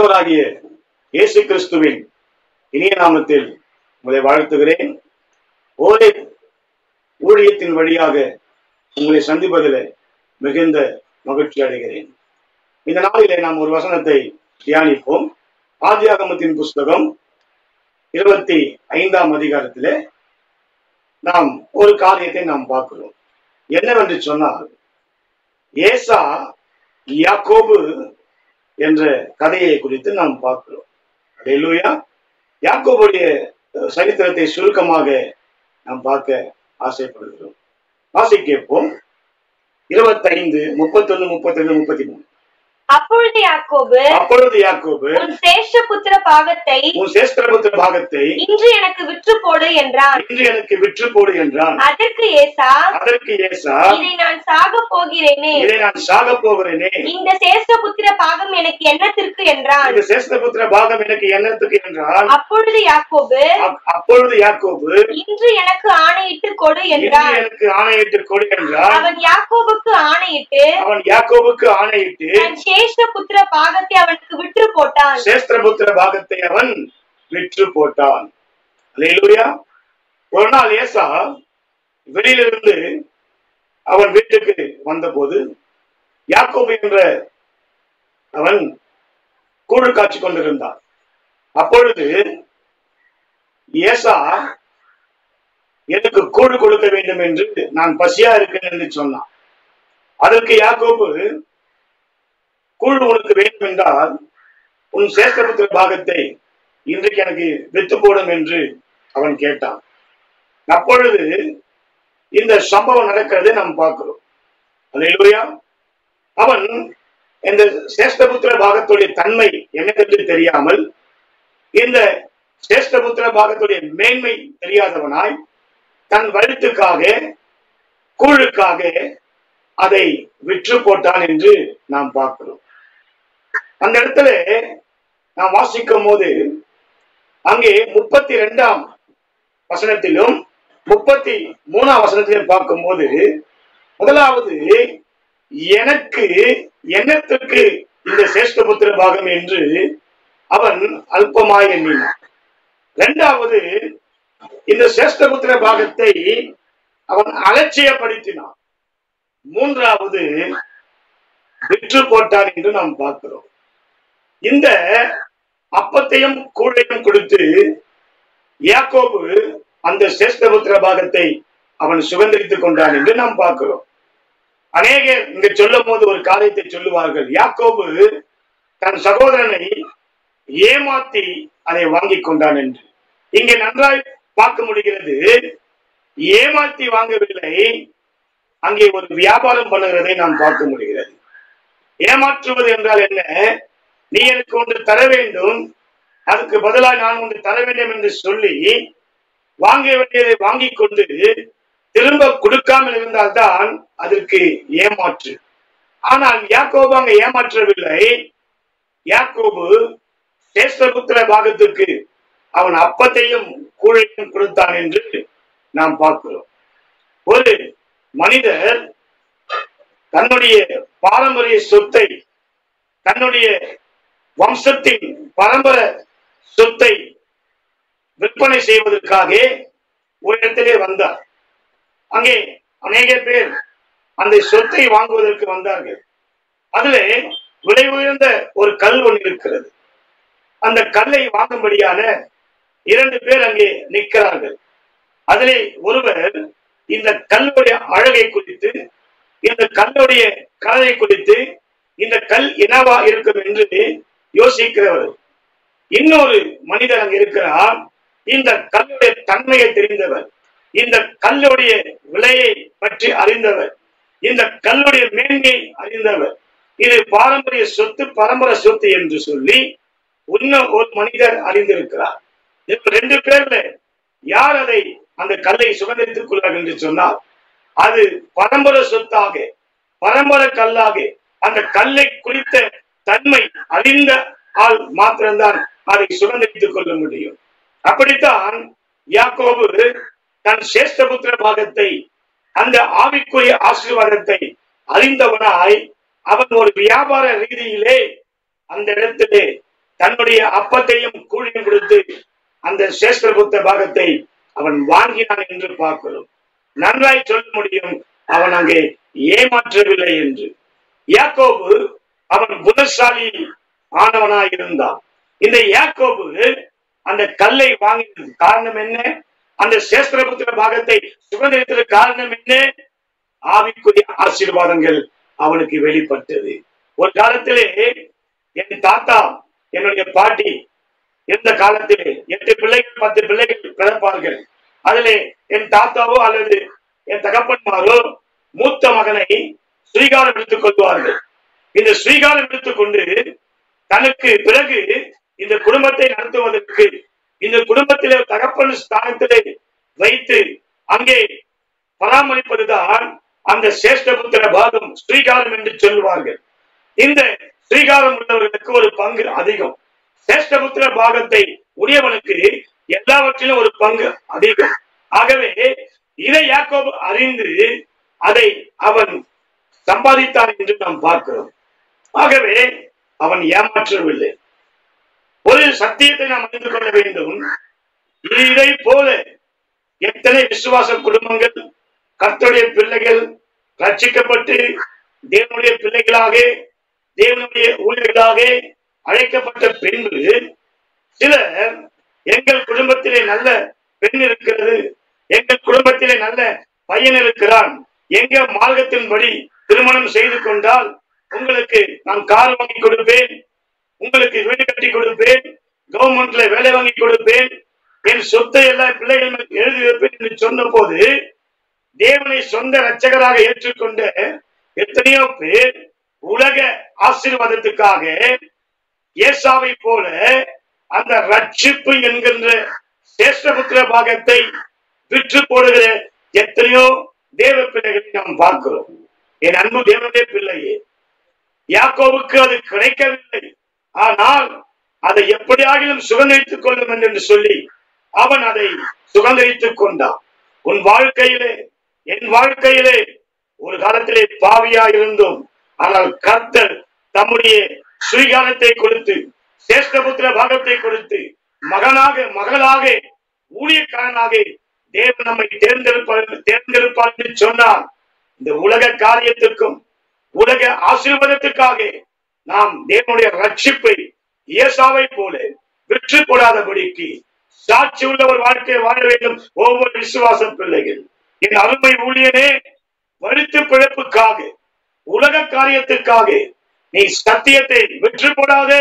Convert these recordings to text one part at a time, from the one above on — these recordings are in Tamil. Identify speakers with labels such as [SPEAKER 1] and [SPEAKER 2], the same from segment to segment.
[SPEAKER 1] ஆண்டவராகிய இயேசு கிறிஸ்துவின் இனிய நாமத்தில் உங்களை வாழ்த்துகிறேன் ஓரே ஊழியத்தின் வழியாக உங்களை சந்திப்பதில் மிகுந்த மகிழ்ச்சி அடைகிறேன் இந்த நாளிலே நாம் ஒரு வசனத்தை தியானிப்போம் ஆதியாகமத்தின் புஸ்தகம் இருபத்தி ஐந்தாம் அதிகாரத்திலே நாம் ஒரு காரியத்தை நாம் பார்க்கிறோம் என்னவென்று சொன்னால் ஏசா யாக்கோபு என்ற கதையை குறித்து நாம் பார்க்கிறோம் அல்லேலூயா யாக்கோபுடைய அஹ், சரித்திரத்தை சுருக்கமாக நாம் பார்க்க ஆசைப்படுகிறோம் வாசி கேட்போம் இருபத்தைந்து முப்பத்தொன்னு முப்பத்தொன்னு முப்பத்தி மூணு
[SPEAKER 2] அப்பொழுது யாக்கோபு
[SPEAKER 1] அப்பொழுது யாக்கோபு
[SPEAKER 2] உன் சேஷ்ட புத்திர பாகத்தை
[SPEAKER 1] உன் சேஸ்திரபுத்திர பாகத்தை
[SPEAKER 2] இன்று எனக்கு விற்று போடு என்றான்
[SPEAKER 1] இன்று எனக்கு விற்று போடு என்றான்
[SPEAKER 2] அதற்கு ஏசா
[SPEAKER 1] அதற்கு ஏசா
[SPEAKER 2] இதை நான் சாக போகிறேனே
[SPEAKER 1] இதை நான் சாக போகிறேனே
[SPEAKER 2] இந்த சேஷ்ட புத்திர பாகம் எனக்கு என்னத்திற்கு என்றான்
[SPEAKER 1] இந்த சேஸ்திரபுத்திர பாகம் எனக்கு என்னத்துக்கு என்றால்
[SPEAKER 2] அப்பொழுது யாக்கோபு
[SPEAKER 1] அப்- அப்பொழுது யாக்கோபு
[SPEAKER 2] இன்று எனக்கு ஆணையிட்டு கொடு
[SPEAKER 1] இன்று
[SPEAKER 2] என்றான்
[SPEAKER 1] எனக்கு ஆணையிட்டு கொடு என்றால்
[SPEAKER 2] அவன் யாக்கோபுக்கு ஆணையிட்டு
[SPEAKER 1] அவன் யாக்கோபுக்கு ஆணையிட்டு
[SPEAKER 2] தன் சேஷ்ட புத்திர பாகத்தை அவனுக்கு விற்று போட்டான்
[SPEAKER 1] சேஸ்திரபுத்திர பாகத்தை அவன் விற்று போட்டான் அல்லேலூயா ஒரு நாள் ஏசா வெளியிலிருந்து அவன் வீட்டுக்கு வந்தபோது யாக்கோபு என்ற அவன் கூழ் காய்ச்சி கொண்டிருந்தான் அப்பொழுது ஏசா எனக்கு கூழ் கொடுக்க வேண்டும் என்று நான் பசியா இருக்கிறேன் என்று சொன்னான் அதற்கு யாக்கோபு கூழ் உனக்கு வேண்டும் என்றால் உன் சேஷ்டபுத்திர பாகத்தை இன்றைக்கு எனக்கு வித்து போடும் என்று அவன் கேட்டான் அப்பொழுது இந்த சம்பவம் நடக்கிறதை நாம் பார்க்கிறோம் அல்லேலூயா அவன் இந்த சேஷ்டபுத்திர பாகத்துடைய தன்மை என்னவென்று தெரியாமல் இந்த சேஷ்டபுத்திர பாகத்துடைய மேன்மை தெரியாதவனாய் தன் வயிற்றுக்காக கூழுக்காக அதை விற்று போட்டான் என்று நாம் பார்க்கிறோம் அந்த இடத்துல நாம் வாசிக்கும் போது அங்கே முப்பத்தி ரெண்டாம் வசனத்திலும் முப்பத்தி மூணாம் வசனத்திலும் பார்க்கும்போது முதலாவது எனக்கு எண்ணத்திற்கு இந்த சேஷ்டபுத்திர பாகம் என்று அவன் அல்பமாய் எண்ணினான் இரண்டாவது இந்த சேஷ்டபுத்திர பாகத்தை அவன் அலட்சியப்படுத்தினான் மூன்றாவது விற்று போட்டான் என்று நாம் பார்க்கிறோம் இந்த அப்பத்தையும் கூழையும் கொடுத்து யாக்கோபு அந்த சேஷ்டபுத்திர பாகத்தை அவன் சுதந்திரித்துக் கொண்டான் என்று நாம் பார்க்கிறோம் அநேகர் இங்க சொல்லும் போது ஒரு காரியத்தை சொல்லுவார்கள் யாக்கோபு தன் சகோதரனை ஏமாத்தி அதை வாங்கிக் கொண்டான் என்று இங்கே நன்றாய் பார்க்க முடிகிறது ஏமாத்தி வாங்கவில்லை அங்கே ஒரு வியாபாரம் பண்ணுகிறதை நாம் பார்க்க முடிகிறது ஏமாற்றுவது என்றால் என்ன நீ எனக்கு ஒன்று தர வேண்டும் அதுக்கு பதிலாக நான் ஒன்று தர வேண்டும் என்று சொல்லி வாங்க வேண்டியதை வாங்கிக் கொண்டு திரும்ப கொடுக்காமல் இருந்தால்தான் அதற்கு ஏமாற்று ஆனால் யாக்கோபு அங்க ஏமாற்றவில்லை யாக்கோபு சேஷ்டபுத்திர பாகத்துக்கு அவன் அப்பத்தையும் கூழையும் கொடுத்தான் என்று நாம் பார்க்கிறோம் ஒரு மனிதர் தன்னுடைய பாரம்பரிய சொத்தை தன்னுடைய வம்சத்தின் பரம்பர சொத்தை விற்பனை செய்வதற்காக ஒரு இடத்திலே வந்தார் அங்கே அநேக பேர் அந்த சொத்தை வாங்குவதற்கு வந்தார்கள் அதிலே விலை உயர்ந்த ஒரு கல் ஒன்று இருக்கிறது அந்த கல்லை வாங்கும்படியான இரண்டு பேர் அங்கே நிற்கிறார்கள் அதிலே ஒருவர் இந்த கல்லுடைய அழகை குறித்து இந்த கல்லுடைய கலரை குறித்து இந்த கல் என்னவா இருக்கும் என்று யோசிக்கிறவர் இன்னொரு மனிதர் அங்க இருக்கிறார் இந்த கல்லுடைய தன்மையை தெரிந்தவர் இந்த கல்லுடைய விலையை பற்றி அறிந்தவர் இந்த கல்லுடைய மேன்மையை அறிந்தவர் இது பாரம்பரிய சொத்து பரம்பரை சொத்து என்று சொல்லி இன்னும் ஒரு மனிதர் அறிந்திருக்கிறார் இப்ப ரெண்டு பேர்ல யார் அதை அந்த கல்லை சுதந்திரித்துக் கொள்வார்கள் என்று சொன்னால் அது பரம்பரை சொத்தாக பரம்பரை கல்லாக அந்த கல்லை குறித்த தன்மை அறிந்த ஆள் மாத்திரம்தான் அதை சுதந்திரித்துக் கொள்ள முடியும் அப்படித்தான் யாக்கோபு தன் சேஷ்டபுத்திர பாகத்தை அந்த ஆவிக்குரிய ஆசீர்வாதத்தை அறிந்தவனாய் அவன் ஒரு வியாபார ரீதியிலே அந்த இடத்திலே தன்னுடைய அப்பத்தையும் கூலியும் கொடுத்து அந்த சேஷ்டபுத்த பாகத்தை அவன் வாங்கினான் என்று பார்க்கிறோம் நன்றாய் சொல்ல முடியும் அவன் அங்கே ஏமாற்றவில்லை என்று யாக்கோபு அவன் புதசாலி ஆனவனாய் இருந்தான் இந்த யாக்கோபு அந்த கல்லை வாங்கினது காரணம் என்ன அந்த சேஸ்திரபுத்திர பாகத்தை சுதந்திரத்திற்கு காரணம் என்ன ஆவிக்குரிய ஆசீர்வாதங்கள் அவனுக்கு வெளிப்பட்டது ஒரு காலத்திலே என் தாத்தா என்னுடைய பாட்டி இருந்த காலத்திலே எட்டு பிள்ளைகள் பத்து பிள்ளைகள் பிறப்பார்கள் அதிலே என் தாத்தாவோ அல்லது என் தகப்பன்மாரோ மூத்த மகனை ஸ்ரீகாரம் எடுத்துக் கொள்வார்கள் இந்த ஸ்ரீகாரம் எடுத்துக்கொண்டு தனக்கு பிறகு இந்த குடும்பத்தை நடத்துவதற்கு இந்த குடும்பத்திலே தகப்பன் ஸ்தானத்திலே வைத்து அங்கே பராமரிப்பதுதான் அந்த சேஷ்டபுத்திர பாகம் ஸ்ரீகாரம் என்று சொல்லுவார்கள் இந்த ஸ்ரீகாரம் உள்ளவர்களுக்கு ஒரு பங்கு அதிகம் சேஷ்டபுத்திர பாகத்தை உடையவனுக்கு எல்லாவற்றிலும் ஒரு பங்கு அதிகம் ஆகவே இதை யாக்கோபு அறிந்து அதை அவன் சம்பாதித்தான் என்று நாம் பார்க்கிறோம் ஆகவே அவன் ஏமாற்றவில்லை ஒரு சத்தியத்தை நாம் அறிந்து கொள்ள வேண்டும் இதை போல எத்தனை விசுவாச குடும்பங்கள் கர்த்தருடைய பிள்ளைகள் ரட்சிக்கப்பட்டு தேவனுடைய பிள்ளைகளாக தேவனுடைய ஊழியர்களாக அழைக்கப்பட்ட பின்பு சிலர் எங்கள் குடும்பத்திலே நல்ல பெண் இருக்கிறது எங்கள் குடும்பத்திலே நல்ல பையன் இருக்கிறான் எங்க மார்க்கத்தின்படி திருமணம் செய்து கொண்டால் உங்களுக்கு நான் கார் வாங்கி கொடுப்பேன் உங்களுக்கு வீடு கட்டி கொடுப்பேன் கவர்மெண்ட்ல வேலை வாங்கி கொடுப்பேன் என் சொத்தை எல்லாம் பிள்ளைகள் மேல் எழுதி வைப்பேன் என்று சொன்ன போது தேவனை சொந்த இரட்சகராக ஏற்றுக்கொண்ட எத்தனையோ பேர் உலக ஆசீர்வாதத்துக்காக ஏசாவை போல அந்த ரட்சிப்பு என்கின்ற சேஷ்டபுத்திர பாகத்தை விற்று போடுகிற எத்தனையோ தேவ பிள்ளைகளை நாம் பார்க்கிறோம் என் அன்பு தேவனுடைய பிள்ளையே யாக்கோவுக்கு அது கிடைக்கவில்லை ஆனால் அதை எப்படியாகிலும் சுதந்திரித்துக் கொள்ளும் என்று சொல்லி அவன் அதை சுதந்திரித்துக் கொண்டான் உன் வாழ்க்கையிலே என் வாழ்க்கையிலே ஒரு காலத்திலே பாவியா இருந்தோம் ஆனால் கர்த்தர் தம்முடைய சுயகாலத்தை கொடுத்து சேஷ்டபுத்திர பாகத்தை கொடுத்து மகனாக மகளாக ஊழியக்காரனாக தேவன் நம்மை தேர்ந்தெடுப்பார் தேர்ந்தெடுப்பார் என்று சொன்னார் இந்த உலக காரியத்திற்கும் உலக ஆசீர்வாதத்துக்காக நாம் தேவனுடைய ரட்சிப்பை இயேசாவை போல விற்று போடாதபடிக்கு சாட்சி உள்ள ஒரு வாழ்க்கையை வாழ வேண்டும் ஒவ்வொரு விசுவாச பிள்ளைகள் என் அருமை ஊழியனே வருத்து பிழைப்புக்காக உலக காரியத்துக்காக நீ சத்தியத்தை விற்று போடாதே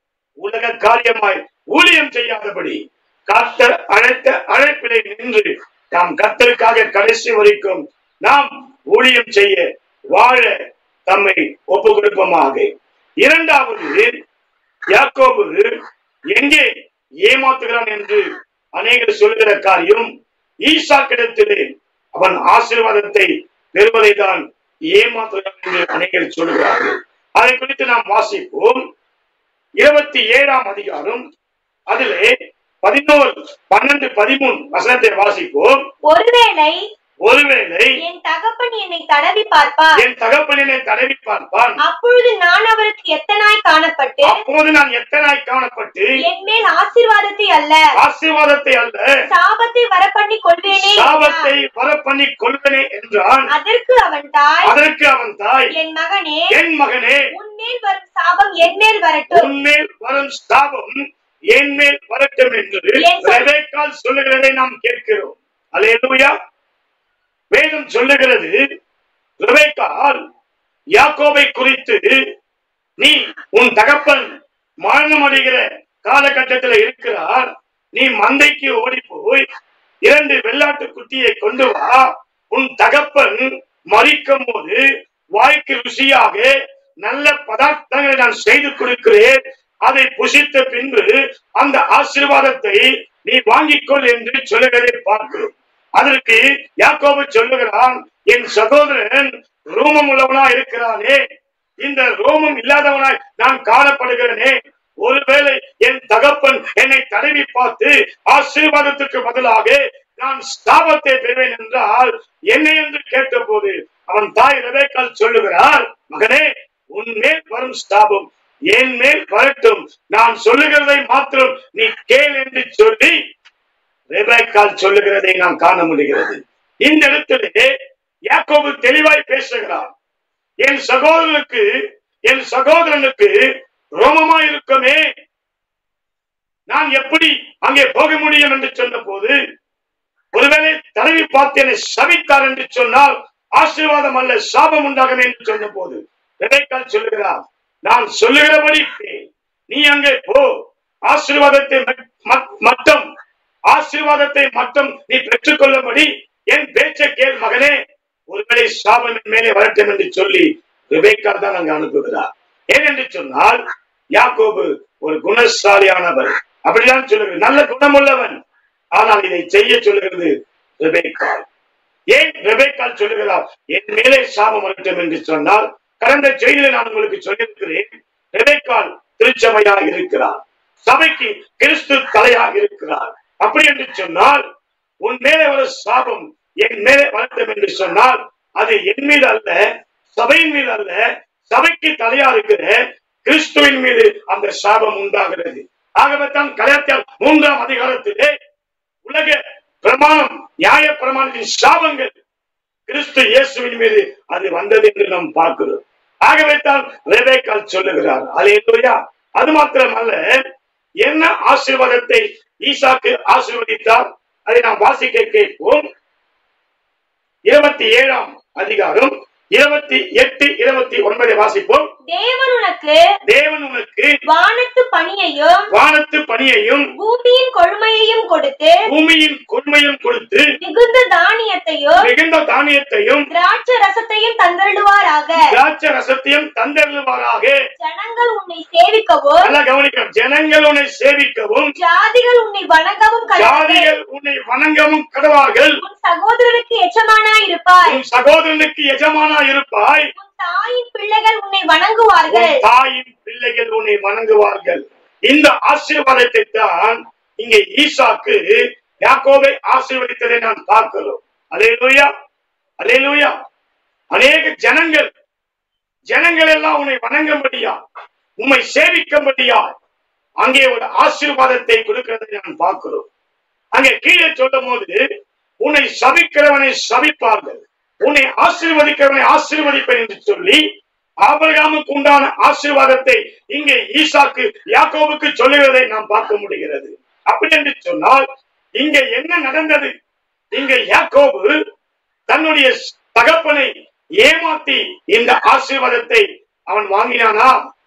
[SPEAKER 1] உலக காரியமாய் ஊழியம் செய்யாதபடி கர்த்தர் அழைத்த அழைப்பிலை நின்று நாம் கர்த்தருக்காக கடைசி வரைக்கும் நாம் ஊழியம் செய்ய வாழ தம்மை ஒப்பு கொடுப்போமாக இரண்டாவது யாக்கோபு எங்கே ஏமாத்துகிறான் என்று அநேகர் சொல்லுகிற காரியம் ஈசாக்கிடத்திலே அவன் ஆசீர்வாதத்தை பெறுவதை தான் ஏமாத்துகிறான் என்று அநேகர் சொல்லுகிறார்கள் அதை குறித்து நாம் வாசிப்போம் இருபத்தி ஏழாம் அதிகாரம் அதிலே பதினோரு பன்னெண்டு பதிமூணு வசனத்தை வாசிப்போம்
[SPEAKER 2] ஒருவேளை
[SPEAKER 1] ஒருவேளை
[SPEAKER 2] என் தகப்பன் என்னை தடவி பார்ப்பார்
[SPEAKER 1] என் தகப்பனினை தடவி பார்ப்பான்
[SPEAKER 2] அப்பொழுது நான் அவருக்கு எத்தனாய் காணப்பட்டு
[SPEAKER 1] அப்போது நான் எத்தனாய் காணப்பட்டு
[SPEAKER 2] என் மேல் ஆசீர்வாதத்தை அல்ல
[SPEAKER 1] ஆசீர்வாதத்தை அல்ல
[SPEAKER 2] சாபத்தை வரப்பண்ணி கொள்வேனே
[SPEAKER 1] சாபத்தை
[SPEAKER 2] என்றார்.
[SPEAKER 1] வர பண்ணி கொள்வனே என்றான்
[SPEAKER 2] அதற்கு அவன் தாய்
[SPEAKER 1] அதற்கு அவன் தாய்
[SPEAKER 2] என் மகனே
[SPEAKER 1] என் மகனே
[SPEAKER 2] உன்மேல் வரும் சாபம் என் மேல் வரட்டும்
[SPEAKER 1] உன்மேல் வரும் சாபம் என் மேல் வரட்டும் என்று
[SPEAKER 2] என் சொல்-
[SPEAKER 1] ரெபேக்காள் சொல்லுகிறதை நாம் கேட்கிறோம் அல்லேலூயா வேதம் சொல்லுகிறது ரெபேக்காள் யாக்கோபை குறித்து நீ உன் தகப்பன் மரணம் அடைகிற காலகட்டத்தில் இருக்கிறார் நீ மந்தைக்கு ஓடி போய் இரண்டு வெள்ளாட்டு குட்டியை கொண்டு வா உன் தகப்பன் மறிக்கும் போது வாய்க்கு ருசியாக நல்ல பதார்த்தங்களை நான் செய்து கொடுக்கிறேன் அதை புசித்த பின்பு அந்த ஆசீர்வாதத்தை நீ வாங்கிக்கொள் என்று சொல்லுகிறதை பார்க்கிறோம் அதற்கு யாக்கோபு சொல்லுகிறான் என் சகோதரன் ரூமம் உள்ளவனா இருக்கிறானே இந்த ரோமம் இல்லாதவனாய் நான் காணப்படுகிறேனே ஒருவேளை என் தகப்பன் என்னை தடவி பார்த்து ஆசீர்வாதத்துக்கு பதிலாக நான் ஸ்தாபத்தை பெறுவேன் என்றால் என்னை என்று கேட்டபோது அவன் தாய் ரெபேக்காள் சொல்லுகிறார் மகனே உன்மேல் வரும் ஸ்தாபம் என் மேல் வரட்டும் நான் சொல்லுகிறதை மாத்திரம் நீ கேள் என்று சொல்லி ரெபேக்கால் சொல்லுகிறதை நாம் காண முடிகிறது இந்த இடத்திலே யாக்கோபு தெளிவாய் பேசுகிறார் என் சகோதரனுக்கு என் சகோதரனுக்கு ரோமமா இருக்குமே நான் எப்படி அங்கே போக முடியும் என்று சொன்ன போது ஒருவேளை தலைவி பார்த்து என்னை சபித்தார் என்று சொன்னால் ஆசீர்வாதம் அல்ல சாபம் உண்டாகும் என்று சொன்ன போது ரெபேக்கால் சொல்லுகிறார் நான் சொல்லுகிறபடி கேள். நீ அங்கே போ ஆசீர்வாதத்தை மட்- மட்- மட்டும் ஆசீர்வாதத்தை மட்டும் நீ பெற்றுக்கொள்ளும்படி என் பேச்சை கேள் மகனே ஒருவேளை சாபம் என் மேலே வரட்டும் என்று சொல்லி விவேக்கால் தான் அங்கு அனுப்புகிறார் ஏனென்று சொன்னால் யாக்கோபு ஒரு குணசாலியானவர் அப்படிதான் சொல்லுகிறது நல்ல குணமுள்ளவன் ஆனால் இதை செய்ய சொல்லுகிறது ரெபேக்கால் ஏன் ரெபேக்கால் சொல்லுகிறார் என் மேலே சாபம் வரட்டும் என்று சொன்னால் கடந்த செய்தியில நான் உங்களுக்கு சொல்லியிருக்கிறேன் ரெபேக்கால் திருச்சபையாக இருக்கிறார் சபைக்கு கிறிஸ்து தலையாக இருக்கிறார் அப்படி என்று சொன்னால் உன் மேலே ஒரு சாபம் என் மேலே வரட்டும் என்று சொன்னால் அது என் மீது அல்ல சபையின் மீது அல்ல சபைக்கு தலையா இருக்கிற கிறிஸ்துவின் மீது அந்த சாபம் உண்டாகிறது ஆகவே தான் கலையத்தால் மூன்றாம் அதிகாரத்திலே உலக பிரமாணம் நியாய பிரமாணத்தின் சாபங்கள் கிறிஸ்து இயேசுவின் மீது அது வந்தது என்று நாம் பார்க்கிறோம் ஆகவே தான் ரெபேக்கால் சொல்லுகிறார் அல்லேலூயா அது மாத்திரமல்ல என்ன ஆசீர்வாதத்தை ஈசாக்கு ஆசீர்வதித்தார் அதை நாம் வாசிக்க கேட்போம் இருபத்தி ஏழாம் அதிகாரம் இருபத்தி எட்டு இருபத்தி ஒன்பதை வாசிப்போம்
[SPEAKER 2] தேவன் உனக்கு
[SPEAKER 1] தேவன் உனக்கு
[SPEAKER 2] வானத்து பணியையும்
[SPEAKER 1] வானத்து பணியையும்
[SPEAKER 2] பூமியின் கொழுமையையும் கொடுத்து
[SPEAKER 1] பூமியின் கொள்மையும் கொடுத்து
[SPEAKER 2] மிகுந்த தானியத்தையும்
[SPEAKER 1] மிகுந்த தானியத்தையும்
[SPEAKER 2] திராட்சை ரசத்தையும் தந்தருளுவாராக
[SPEAKER 1] திராட்சை ரசத்தையும் தந்தருவாராக
[SPEAKER 2] ஜனங்கள் உன்னை சேவிக்கவும்
[SPEAKER 1] நல்லா கவனிக்கணும் ஜனங்கள் உன்னை சேவிக்கவும்
[SPEAKER 2] ஜாதிகள் உன்னை வணங்கவும் கடவுள்
[SPEAKER 1] ஜாதிகள் உன்னை வணங்கவும் கடவார்கள்
[SPEAKER 2] உன் சகோதரனுக்கு எச்சமானாய் இருப்பாய்
[SPEAKER 1] உன் சகோதரனுக்கு எஜமானா இருப்பாய்
[SPEAKER 2] உன் தாயின் பிள்ளைகள் உன்னை வணங்குவார்கள்
[SPEAKER 1] உன் தாயின் பிள்ளைகள் உன்னை வணங்குவார்கள் இந்த ஆசீர்வாதத்தை தான் இங்கே ஈசாக்கு யாக்கோபை ஆசீர்வதித்ததை நாம் பார்க்கிறோம் அலேலூயா அலேலூயா அநேக ஜனங்கள் ஜனங்கள் எல்லாம் உன்னை வணங்கும்படியா உம்மை சேவிக்கும்படியா அங்கே ஒரு ஆசீர்வாதத்தை கொடுக்கிறதை நாம் பார்க்கிறோம் அங்கே கீழே சொல்லும் போது உன்னை சபிக்கிறவனை சபிப்பார்கள் உன்னை ஆசீர்வதிக்கிறவனை ஆசீர்வதிப்பேன் என்று சொல்லி ஆபிரகாமுக்கு உண்டான ஆசீர்வாதத்தை இங்கே ஈசாக்கு யாக்கோபுக்கு சொல்லுகிறதை நாம் பார்க்க முடிகிறது அப்படி என்று சொன்னால் இங்க என்ன நடந்தது இங்க யாக்கோபு தன்னுடைய தகப்பனை ஏமாத்தி இந்த ஆசீர்வாதத்தை அவன் வாங்கினானா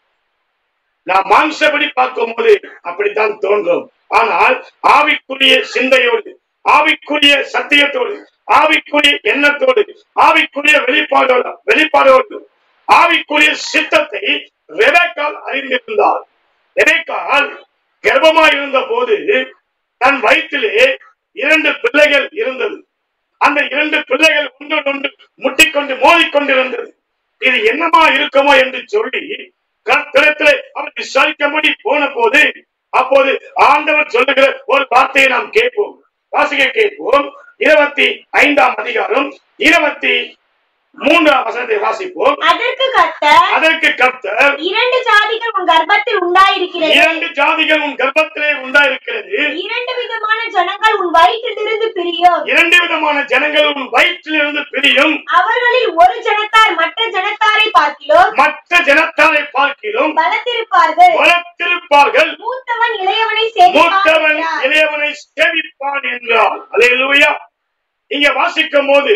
[SPEAKER 1] நாம் மாம்சப்படி பார்க்கும்போது அப்படித்தான் தோன்றும் ஆனால் ஆவிக்குரிய சிந்தையோடு ஆவிக்குரிய சத்தியத்தோடு ஆவிக்குரிய எண்ணத்தோடு ஆவிக்குரிய வெளிப்பாடோடு வெளிப்பாடோடு ஆவிக்குரிய சித்தத்தை ரெபேக்கால் அறிந்திருந்தார் ரெபேக்கால் கர்ப்பமாய் இருந்த போது தன் வயிற்றிலே இரண்டு பிள்ளைகள் இருந்தது அந்த இரண்டு பிள்ளைகள் ஒன்று ஒன்று முட்டிக்கொண்டு மோதிக்கொண்டிருந்தது இது என்னமா இருக்குமோ என்று சொல்லி கர்த்தரத்திலே அவர் விசாரிக்கும்படி போன போது அப்போது ஆண்டவர் சொல்லுகிற ஒரு வார்த்தையை நாம் கேட்போம் வாசிக்க கேட்போம் இருபத்தி ஐந்தாம் அதிகாரம் இருபத்தி மூன்றாம் வசனத்தை வாசிப்போம்
[SPEAKER 2] அதற்கு கர்த்தர்
[SPEAKER 1] அதற்கு கர்த்தர்
[SPEAKER 2] இரண்டு ஜாதிகள் உன் கர்ப்பத்தில் உண்டாயிருக்கிறது
[SPEAKER 1] இரண்டு ஜாதிகள் உன் கர்ப்பத்திலே உண்டாயிருக்கிறது
[SPEAKER 2] இரண்டு விதமான ஜனங்கள் உன் வயிற்றிலிருந்து பிரியும்
[SPEAKER 1] இரண்டு விதமான ஜனங்கள் உன் வயிற்றிலிருந்து பிரியும்
[SPEAKER 2] அவர்களில் ஒரு ஜனத்தார் மற்ற ஜனத்தாரை பார்க்கிலும்
[SPEAKER 1] மற்ற ஜனத்தாரை பார்க்கிலும்
[SPEAKER 2] பலத்திருப்பார்கள்
[SPEAKER 1] வளர்த்திருப்பார்கள்
[SPEAKER 2] மூத்தவன் இளையவனை
[SPEAKER 1] மூத்தவன்
[SPEAKER 2] சேவிப்பான்
[SPEAKER 1] இளையவனை சேவிப்பான் என்றார் அல்லேலூயா இங்க வாசிக்கும் போது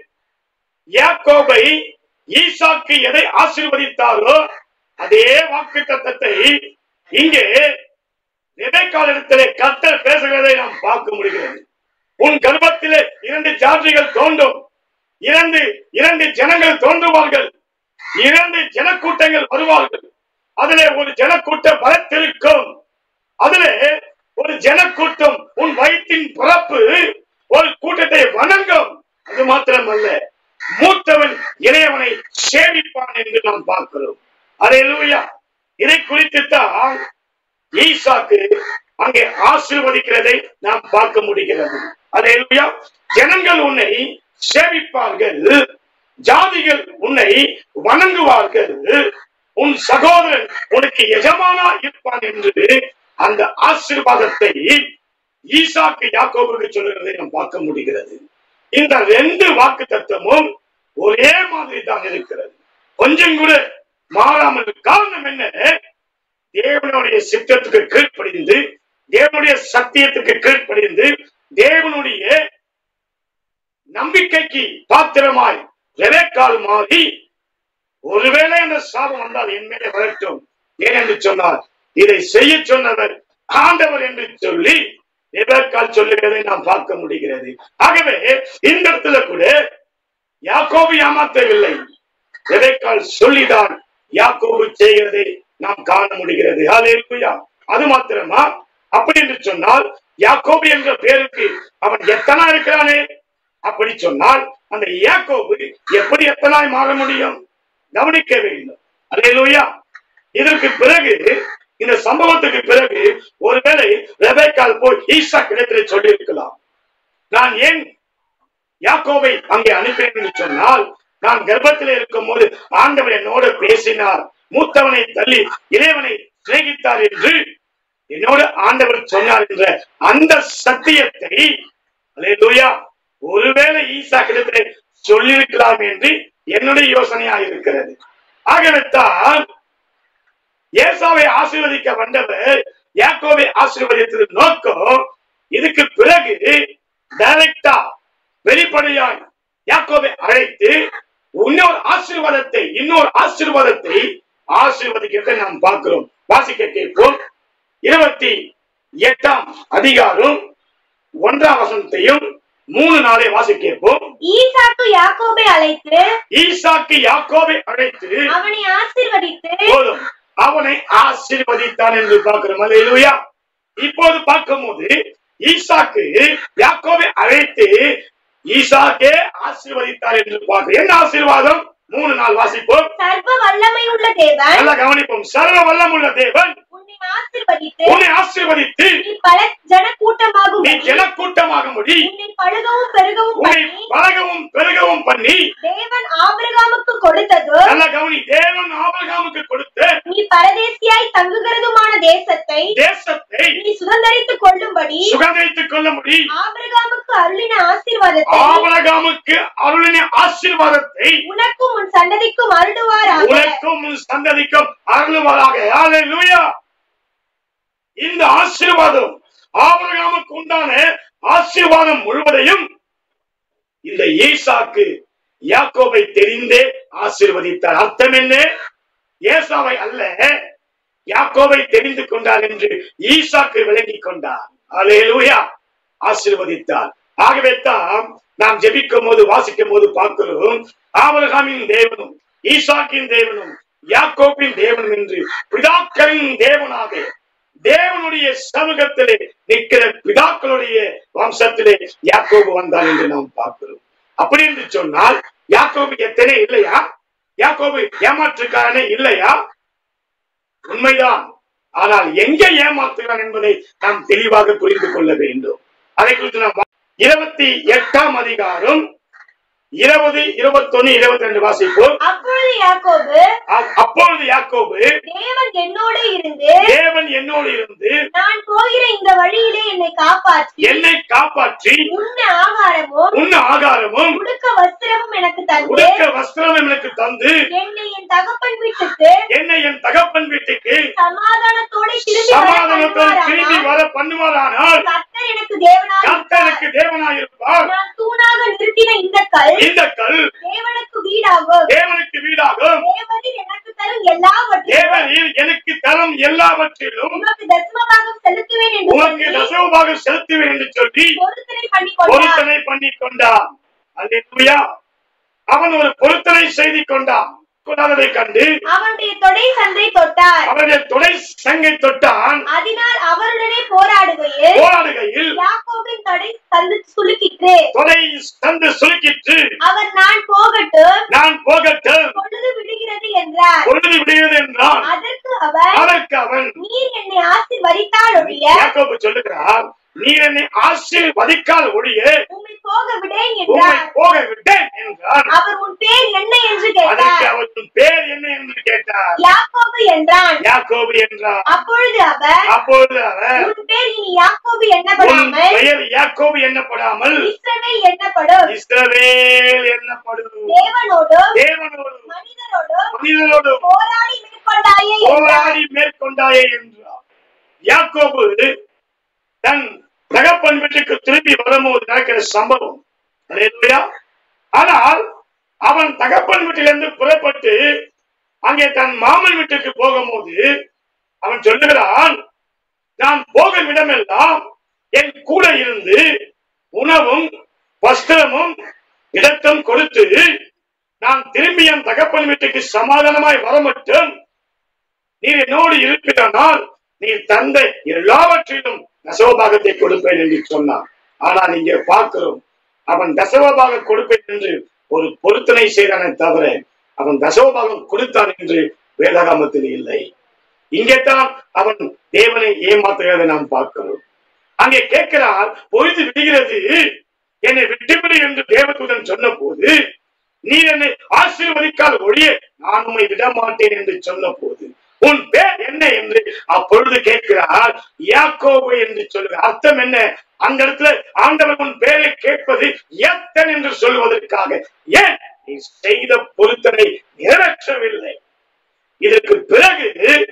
[SPEAKER 1] யாக்கோபை ஈசாக்கு எதை ஆசீர்வதித்தாரோ அதே வாக்கு தத்தத்தை இங்கே நிலைக்காலத்திலே கர்த்தர் பேசுகிறதை நாம் பார்க்க முடிகிறது உன் கர்ப்பத்திலே இரண்டு ஜாதிகள் தோன்றும் இரண்டு இரண்டு ஜனங்கள் தோன்றுவார்கள் இரண்டு ஜனக்கூட்டங்கள் வருவார்கள் அதிலே ஒரு ஜனக்கூட்டம் பலத்திருக்கும் அதிலே ஒரு ஜனக்கூட்டம் உன் வயிற்றின் பிறப்பு ஒரு கூட்டத்தை வணங்கும் அது மாத்திரமல்ல மூத்தவன் இளையவனை சேமிப்பான் என்று நாம் பார்க்கிறோம் அலையலூயா இதை குறித்து தான் ஈசாக்கு அங்கே ஆசீர்வதிக்கிறதை நாம் பார்க்க முடிகிறது அலையலூயா ஜனங்கள் உன்னை சேவிப்பார்கள் ஜாதிகள் உன்னை வணங்குவார்கள் உன் சகோதரன் உனக்கு எஜமானா இருப்பான் என்று அந்த ஆசீர்வாதத்தை ஈசாக்கு யாக்கோபுக்கு சொல்லுகிறதை நாம் பார்க்க முடிகிறது இந்த ரெண்டு வாக்கு தத்துவமும் ஒரே மாதிரி தான் இருக்கிறது கொஞ்சம் கூட மாறாமல் காரணம் என்ன தேவனுடைய சித்தத்துக்கு கீழ்ப்படிந்து தேவனுடைய சத்தியத்துக்கு கீழ்ப்படிந்து தேவனுடைய நம்பிக்கைக்கு பாத்திரமாய் ரெவேக்கால் மாறி ஒருவேளை அந்த சாபம் வந்தால் என் மேலே வரட்டும் ஏனென்று சொன்னார் இதை செய்ய சொன்னவர் ஆண்டவர் என்று சொல்லி ரெவேக்கால் சொல்லுகிறதை நாம் பார்க்க முடிகிறது ஆகவே இந்த இடத்துல கூட யாக்கோபு ஏமாற்றவில்லை ரெவேக்கால் சொல்லிதான் யாக்கோபு செய்கிறதை நாம் காண முடிகிறது ஹalleluya அது மாத்திரமா அப்படி என்று சொன்னால் யாக்கோபு என்ற பேருக்கு அவன் எத்தனா இருக்கிறானே அப்படி சொன்னால் அந்த யாக்கோபு எப்படி எத்தனாய் மாற முடியும் கவனிக்க வேண்டும் அல்லேலூயா இதற்கு பிறகு இந்த சம்பவத்துக்கு பிறகு ஒருவேளை ரெபேக்கால் போய் ஈசா கிடத்தில் சொல்லி இருக்கலாம் நான் ஏன் யாக்கோபை அங்கே அனுப்பினேன் என்று சொன்னால் நான் கர்ப்பத்தில் இருக்கும் போது ஆண்டவர் என்னோடு பேசினார் மூத்தவனை தள்ளி இளையவனை சிநேகித்தார் என்று என்னோடு ஆண்டவர் சொன்னார் என்ற அந்த சத்தியத்தை அல்லேலூயா ஒருவேளை ஈசா கிடத்திலே சொல்லியிருக்கலாம் என்று என்னுடைய யோசனையா இருக்கிறது ஆகவே தான் ஏசாவை ஆசீர்வதிக்க வந்தவர் யாக்கோவை ஆசீர்வதித்தது நோக்கம் இதுக்கு பிறகு டைரக்டா வெளிப்படையாய் யாக்கோவை அழைத்து இன்னொரு ஆசீர்வாதத்தை இன்னொரு ஆசீர்வாதத்தை ஆசீர்வதிக்கிறதை நாம் பார்க்கிறோம் வாசிக்க கேட்போம் இருபத்தி எட்டாம் அதிகாரம் ஒன்றாம் வசனத்தையும் மூணு நாளை வாசிக்க கேட்போம்
[SPEAKER 2] ஈசாக்கு யாக்கோபை அழைத்து
[SPEAKER 1] ஈசாக்கு யாக்கோவை அழைத்து
[SPEAKER 2] அவனை ஆசீர்வதித்து
[SPEAKER 1] போதும் அவனை ஆசீர்வதித்தான் என்று பார்க்கிறோம் அல்லேலூயா இப்போது பார்க்கும்போது ஈசாக்கு யாக்கோவை அழைத்து ஈசாக்கே ஆசீர்வதித்தார் என்று பார்க்கிறோம் என்ன ஆசீர்வாதம் மூணு நாள் வாசிப்போம்
[SPEAKER 2] சர்வ வல்லமை உள்ள தேவன்
[SPEAKER 1] நல்லா கவனிப்போம் சர்வ வல்லமுள்ள தேவன்
[SPEAKER 2] உன்னை ஆசீர்வதித்து
[SPEAKER 1] உன்னை ஆசீர்வதித்து
[SPEAKER 2] நீ பல ஜனக்கூட்டமாகும்
[SPEAKER 1] நீ ஜனக்கூட்டமாக முடி
[SPEAKER 2] உன்னை பழுகவும் பெருகவும்
[SPEAKER 1] உன்னை
[SPEAKER 2] பண்ணி
[SPEAKER 1] பழகவும் பெருகவும் பண்ணி
[SPEAKER 2] தேவன் ஆபிரகாமுக்கு கொடுத்தது
[SPEAKER 1] நல்ல கவனி தேவன் ஆபிரகாமுக்கு கொடுத்த
[SPEAKER 2] நீ பரதேசியாய் தங்குகிறதுமான தேசத்தை
[SPEAKER 1] தேசத்தை
[SPEAKER 2] நீ சுதந்தரித்துக் கொள்ளும்படி
[SPEAKER 1] சுகந்திரித்துக் கொள்ள முடியும்
[SPEAKER 2] ஆபிரகாமுக்கு அருளின ஆசீர்வாதத்தை
[SPEAKER 1] ஆபிரகாமுக்கு அருளின ஆசீர்வாதத்தை
[SPEAKER 2] உனக்கும் உன் சந்ததிக்கும் அருளுவாராக
[SPEAKER 1] உனக்கும் உன் சந்ததிக்கும் அருளுவதாக ஹalleluya இந்த ஆசீர்வாதம் ஆபிரகாமுக்கு உண்டான ஆசீர்வாதம் முழுவதையும் இந்த ஈசாக்கு யாக்கோபை தெரிந்தே ஆசீர்வதித்தார் அர்த்தம் என்ன ஏசாவை அல்ல யாக்கோபை தெரிந்து கொண்டார் என்று ஈசாக்கு விளங்கிக் கொண்டார் ஹalleluya ஆசீர்வதித்தார் ஆகவே தான் நாம் ஜெபிக்கும் போது வாசிக்கும் போது பார்க்கிறோம் ஆபிரகாமின் தேவனும் ஈசாக்கின் தேவனும் யாக்கோபின் தேவனும் என்று பிதாக்களின் தேவனாக தேவனுடைய சமூகத்திலே நிற்கிற பிதாக்களுடைய வம்சத்திலே யாக்கோபு வந்தான் என்று நாம் பார்க்கிறோம் அப்படி என்று சொன்னால் யாக்கோபு எத்தனை இல்லையா யாக்கோபு ஏமாற்றுக்காரனே இல்லையா உண்மைதான் ஆனால் எங்கே ஏமாத்துகிறான் என்பதை நாம் தெளிவாக புரிந்து கொள்ள வேண்டும் அதை குறித்து நாம் வா- இருபத்தி எட்டாம் அதிகாரம் இருபது இருபத்தொன்னு இருபத்தி ரெண்டு வாசிப்போம்
[SPEAKER 2] அப்பொழுது யாக்கோபு
[SPEAKER 1] அ- அப்பொழுது யாக்கோபு
[SPEAKER 2] தேவன் என்னோடு இருந்து
[SPEAKER 1] தேவன் என்னோடு இருந்து
[SPEAKER 2] நான் போகிற இந்த வழியிலே என்னை காப்பாற்றி
[SPEAKER 1] என்னை காப்பாற்றி
[SPEAKER 2] உண்ண ஆகாரமும்
[SPEAKER 1] உண்ண ஆகாரமும்
[SPEAKER 2] உடுக்க வஸ்திரமும் எனக்கு தந்து
[SPEAKER 1] உடுக்க வஸ்திரம் எனக்கு தந்து
[SPEAKER 2] என்னை என் தகப்பன் வீட்டுக்கு
[SPEAKER 1] என்னை என் தகப்பன் வீட்டுக்கு
[SPEAKER 2] சமாதானத்தோட திரும்பி வர
[SPEAKER 1] சமாதானத்தோடு திரும்பி
[SPEAKER 2] பண்ணுவாரானால்
[SPEAKER 1] வர பண்ணுவாரானால்
[SPEAKER 2] கர்த்தர் எனக்கு தேவனாக
[SPEAKER 1] கர்த்தனுக்கு தேவனாயிருப்பார்
[SPEAKER 2] நான் தூணாக நிறுத்தின இந்த கல்
[SPEAKER 1] இந்த கல்
[SPEAKER 2] தேவனுக்கு வீடாகும்
[SPEAKER 1] தேவனுக்கு வீடாகும்
[SPEAKER 2] தேவனில் எனக்கு தரும் எல்லாவற்றையும்
[SPEAKER 1] தேவனில் எனக்கு தரும் எல்லாவற்றிலும்
[SPEAKER 2] உமக்கு தசமபாகம் செலுத்துவேன் என்று
[SPEAKER 1] உனக்கு
[SPEAKER 2] சொல்லி
[SPEAKER 1] தசவபாக செலுத்துவேன் என்று சொல்லி
[SPEAKER 2] பொருத்தனை பண்ணி கொண்டார்
[SPEAKER 1] பொருத்தனை பண்ணி கொண்டான் அல்லேலூயா அவன் ஒரு பொருத்தனை செய்து கொண்டான் கொண்டாததை கண்டு
[SPEAKER 2] அவனுடைய தொடை சந்தை தொட்டார்
[SPEAKER 1] அவனுடைய துணை சங்கை தொட்டான்
[SPEAKER 2] அதனால் அவருடனே போராடுகையில்
[SPEAKER 1] போராடுகையில்
[SPEAKER 2] யாக்கோபின் தொடை சந்து சுலுக்கிற்று
[SPEAKER 1] தொலை தந்து சுருக்கிட்டு
[SPEAKER 2] அவர் நான் போகட்டும்
[SPEAKER 1] நான் போகட்டும்
[SPEAKER 2] பொழுது விடுகிறது என்றார்
[SPEAKER 1] பொழுது விடுகிறது என்றான்
[SPEAKER 2] அதற்கு அவர்
[SPEAKER 1] அதற்கு அவன்
[SPEAKER 2] நீர் என்னை ஆசீர்வதித்தால் ஒழிய
[SPEAKER 1] யாக்கோபு சொல்லுகிறார் நீ என்னை ஆசீர்வதிக்கால் ஒழிய
[SPEAKER 2] உம்மை போக போக விடேன்
[SPEAKER 1] உம்மை
[SPEAKER 2] என்றார்
[SPEAKER 1] போக விட்டேன் என்றான்
[SPEAKER 2] அவர் உன் பேர் என்ன என்று
[SPEAKER 1] அதற்கு
[SPEAKER 2] கேட்டார்
[SPEAKER 1] அவன் பேர் என்ன என்று கேட்டார்
[SPEAKER 2] யாக்கோபு என்றான்
[SPEAKER 1] யாக்கோபு என்றார்
[SPEAKER 2] அப்பொழுது அவர்
[SPEAKER 1] அப்பொழுது அவர்
[SPEAKER 2] உன் பேர் இனி யாக்கோபு
[SPEAKER 1] உன்
[SPEAKER 2] எண்ணப்படாமல்
[SPEAKER 1] பெயர் யாக்கோபு எண்ணப்படாமல்
[SPEAKER 2] இஸ்ரவேல் எண்ணப்படும்
[SPEAKER 1] இஸ்ரவேல் எண்ணப்படும்
[SPEAKER 2] தேவனோடும்
[SPEAKER 1] தேவனோடு
[SPEAKER 2] மனிதரோடும்
[SPEAKER 1] மனிதனோடு
[SPEAKER 2] போராடி மேற்கொண்டாயே என்றார்
[SPEAKER 1] போராடி மேற்கொண்டாயே என்றார் யாக்கோபு தன் தகப்பன் வீட்டுக்கு திரும்பி வரும்போது நடக்கிற சம்பவம் அல்லேலூயா. ஆனால் அவன் தகப்பன் வீட்டிலிருந்து புறப்பட்டு அங்கே தன் மாமன் வீட்டுக்கு போகும்போது அவன் சொல்லுகிறான் நான் போகும் இடமெல்லாம் என் கூட இருந்து உணவும் வஸ்திரமும் இடத்தும் கொடுத்து நான் திரும்பி என் தகப்பன் வீட்டுக்கு சமாதானமாய் வர மட்டும் நீர் என்னோடு இருப்பினால் நீர் தந்த எல்லாவற்றிலும் தசவபாகத்தை கொடுப்பேன் என்று சொன்னான் ஆனால் இங்கே பார்க்கிறோம் அவன் தசவபாக கொடுப்பேன் என்று ஒரு பொருத்தனை செய்தானே தவிர அவன் தசவபாகம் கொடுத்தான் என்று வேதாகமத்தில் இல்லை இங்கே தான் அவன் தேவனை ஏமாத்துகிறதை நாம் பார்க்கிறோம் அங்கே கேட்கிறார் பொழுது விடுகிறது என்னை விட்டுவிடு என்று தேவதூதன் சொன்ன போது நீ என்னை ஆசீர்வதிக்கால் ஒழிய நான் உம்மை விட மாட்டேன் என்று சொன்ன போது உன் பேர் என்ன என்று அப்பொழுது கேட்கிறார் யாக்கோபு என்று சொல்லுங்க அர்த்தம் என்ன அந்த இடத்துல ஆண்டவர் உன் பேரை கேட்பது எத்தன் என்று சொல்வதற்காக ஏன் நீ செய்த பொருத்தனை நிறைவேற்றவில்லை இதற்கு பிறகு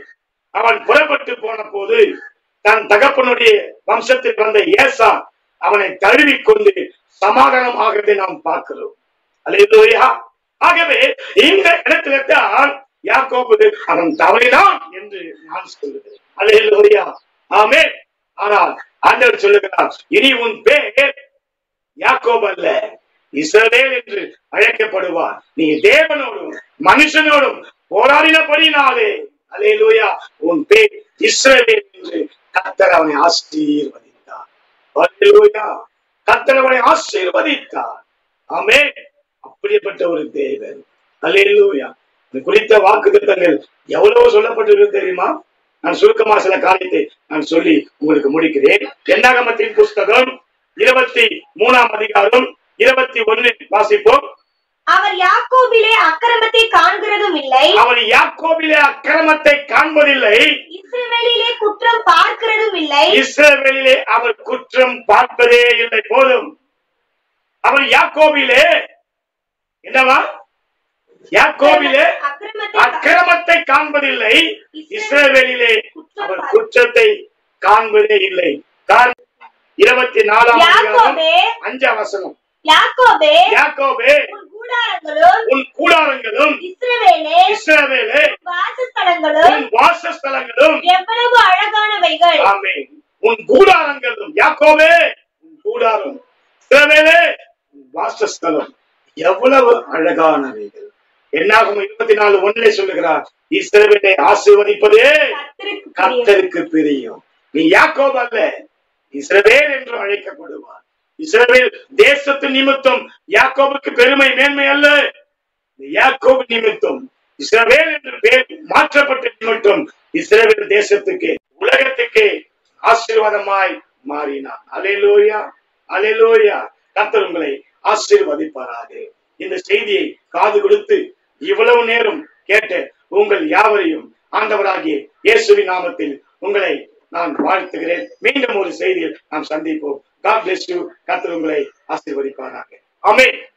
[SPEAKER 1] அவன் புறப்பட்டு போன போது தன் தகப்பனுடைய வம்சத்தில் வந்த ஏசா அவனை தழுவிக் கொண்டு சமாதானம் ஆகிறதை நாம் பார்க்கிறோம் அல்லேலூயா ஆகவே இந்த இடத்துல தான் யாக்கோபு அவன் தவறினான் என்று நான் சொல்லுகிறேன் அல்லேலூயா ஆமே ஆனால் ஆண்டவர் சொல்லுகிறார் இனி உன் பேர் யாக்கோபு அல்ல இஸ்ரவேல் என்று அழைக்கப்படுவார் நீ தேவனோடும் மனுஷனோடும் போராடினபடினாலே அல்லேலூயா உன் பேர் இஸ்ரவேல் என்று கர்த்தர் அவனை ஆசீர்வதித்தார் அல்லேலூயா கர்த்தர் அவனை ஆசீர்வதித்தார் ஆமே அப்படிப்பட்ட ஒரு தேவன் அல்லேலூயா இது குறித்த வாக்குத்தத்தங்கள் எவ்வளவு சொல்லப்பட்டிருக்கு தெரியுமா நான் சுருக்கமா சில காரியத்தை நான் சொல்லி உங்களுக்கு முடிக்கிறேன் என்னாகமத்தின் புஸ்தகம் இருபத்தி மூணாம் அதிகாரம் இருபத்தி ஒன்னு வாசிப்போம்
[SPEAKER 2] அவர் யாக்கோபிலே அக்கிரமத்தை காண்கிறதும் இல்லை
[SPEAKER 1] அவன் யாக்கோபிலே அக்கிரமத்தை காண்பதில்லை
[SPEAKER 2] இஸ்ரவேலிலே குற்றம் பார்க்கிறதும் இல்லை
[SPEAKER 1] இஸ்ரவேலிலே அவர் குற்றம் பார்ப்பதே இல்லை போதும் அவன் யாக்கோபிலே என்னவா யாக்கோபிலே
[SPEAKER 2] அக்கிரமத்தை
[SPEAKER 1] அக்கிரமத்தை காண்பதில்லை இஸ்ரவேலிலே அவர் குற்றத்தை காண்பதே இல்லை காரணம் இருபத்தி நாலாம் அதிகாரம்
[SPEAKER 2] யாக்கோபே
[SPEAKER 1] அஞ்சாம் வசனம்
[SPEAKER 2] யாக்கோபே
[SPEAKER 1] யாக்கோபே
[SPEAKER 2] உன் கூடாரங்களும்
[SPEAKER 1] உன் கூடாரங்களும்
[SPEAKER 2] இஸ்ரவேலே
[SPEAKER 1] இஸ்ரவேலே
[SPEAKER 2] வாசஸ்தலங்களும்
[SPEAKER 1] உன் வாசஸ்தலங்களும்
[SPEAKER 2] எவ்வளவு அழகானவைகள்
[SPEAKER 1] ஆமென் உன் கூடாரங்களும் யாக்கோவே உன் கூடாரம் இஸ்ரவேலே உன் வாசஸ்தலம் எவ்வளவு அழகானவைகள் என்னாகும் இருபத்தி நாலு ஒன்றிலே சொல்லுகிறார் இஸ்ரவேலை ஆசீர்வதிப்பதே
[SPEAKER 2] கர்த்தருக்கு பிரியம்.
[SPEAKER 1] கர்த்தருக்கு பிரியும் நீ யாக்கோப் அல்ல இஸ்ரவேல் என்று அழைக்கப்படுவார் இஸ்ரவேல் தேசத்து நிமித்தம் யாக்கோபுக்கு பெருமை மேன்மை அல்ல நீ யாக்கோபு நிமித்தம் இஸ்ரவேல் என்று பெயர் மாற்றப்பட்ட நிமித்தம் இஸ்ரவேல் தேசத்துக்கு உலகத்துக்கு ஆசீர்வாதமாய் மாறினான் அலையிலோயா அலையிலோயா கர்த்தர் உங்களை ஆசீர்வதிப்பாராக இந்த செய்தியை காது கொடுத்து இவ்வளவு நேரம் கேட்ட உங்கள் யாவரையும் ஆண்டவராகிய இயேசுவின் நாமத்தில் உங்களை நான் வாழ்த்துகிறேன் மீண்டும் ஒரு செய்தியில் நாம் சந்திப்போம் God bless you கர்த்தர் உங்களை ஆசீர்வதிப்பாராக ஆமென்